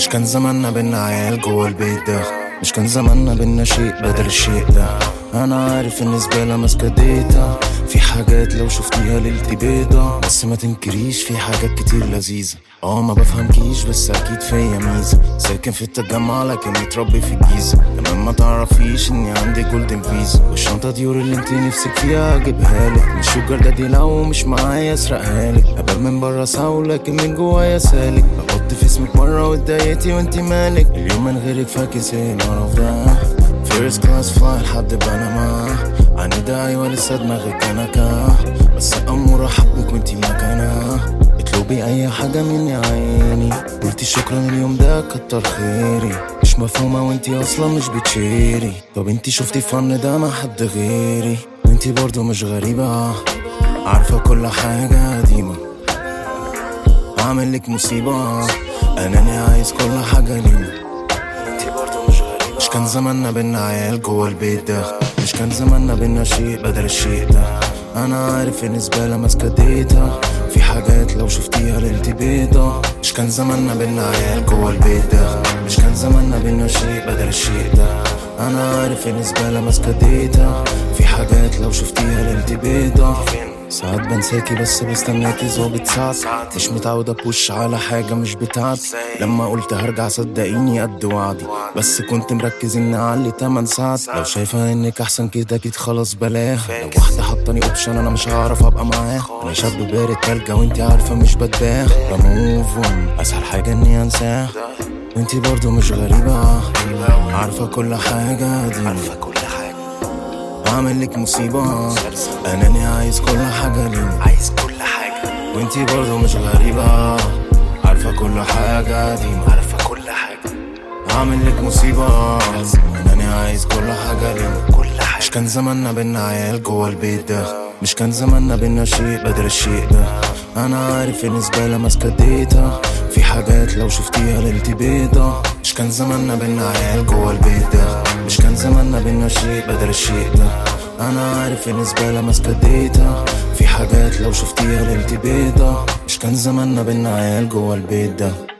مش كان زماننا بينا عيال جوا البيت ده مش كان زماننا بينا شيء بدل الشيء ده انا عارف ان زبالة ماسكة ديتا في حاجات لو شفتيها ليلتي بيضة بس ما تنكريش في حاجات كتير لذيذة اه ما بفهمكيش بس اكيد فيا ميزة ساكن في التجمع لكن متربي في الجيزة كمان ما تعرفيش اني عندي جولدن فيزا والشنطة ديور اللي انت نفسك فيها اجيبها لك مش شوجر دادي لو مش معايا اسرقها لك ابقى من بره ساو لكن من جوايا سالك بحط في اسمك مرة واتضايقتي وانت مالك اليوم من غيرك فاكس ايه القرف ده فيرست كلاس فلاي لحد بنما عني ده ايوه لسه دماغك كنكة بس امور احبك وانتي مكانها اطلبي اي حاجة مني عيني قلتي شكرا اليوم ده كتر خيري مش مفهومة وانتي اصلا مش بتشيري طب انتي شفتي فن ده مع حد غيري وانتي برضو مش غريبة عارفة كل حاجة قديمة اعمل لك مصيبة اناني عايز كل حاجة لينا انتي برضو مش غريبة مش كان زماننا بينا عيال جوا البيت ده مش كان زماننا بينا شيء بدل الشيء ده انا عارف ان زبالة ماسكة ديتا في حاجات لو شفتيها ليلتي بيضة مش كان زماننا بينا عيال جوا البيت ده مش كان زماننا بينا شيء بدل الشيء ده انا عارف ان زبالة ماسكة ديتا في حاجات لو شفتيها ليلتي بيضة ساعات بنساكي بس بستناكي ظابط ساعات مش متعود ابوش على حاجة مش بتاعتي لما قلت هرجع صدقيني قد وعدي بس كنت مركز اني اعلي 8 ساعات لو شايفة انك احسن كده اكيد خلاص بلاها لو واحدة حطاني اوبشن انا مش هعرف ابقى معاها انا شاب بارد تلجة وانتي عارفة مش بتباح بموف اون اسهل حاجة اني انساها وانتي برضو مش غريبة عارفة كل حاجة دي عارفة كل حاجة عامل لك مصيبة أناني عايز كل حاجة لينا عايز كل حاجة وانتي برضو مش غريبة عارفة كل حاجة دي عارفة كل حاجة عامل لك مصيبة أناني عايز كل حاجة لينا كل حاجة مش كان زماننا بينا عيال جوا البيت ده مش كان زماننا بينا شيء بدل الشيء ده أنا عارف إن زبالة ماسكة ديتا في حاجات لو شفتيها ليلتي بيضة مش كان زماننا بينا عيال جوا البيت ده مش كان زماننا بينا شيء بدل الشيء ده انا عارف ان زبالة ماسكة ديتا في حاجات لو شفتيها ليلتي بيضة مش كان زماننا بينا عيال جوا البيت ده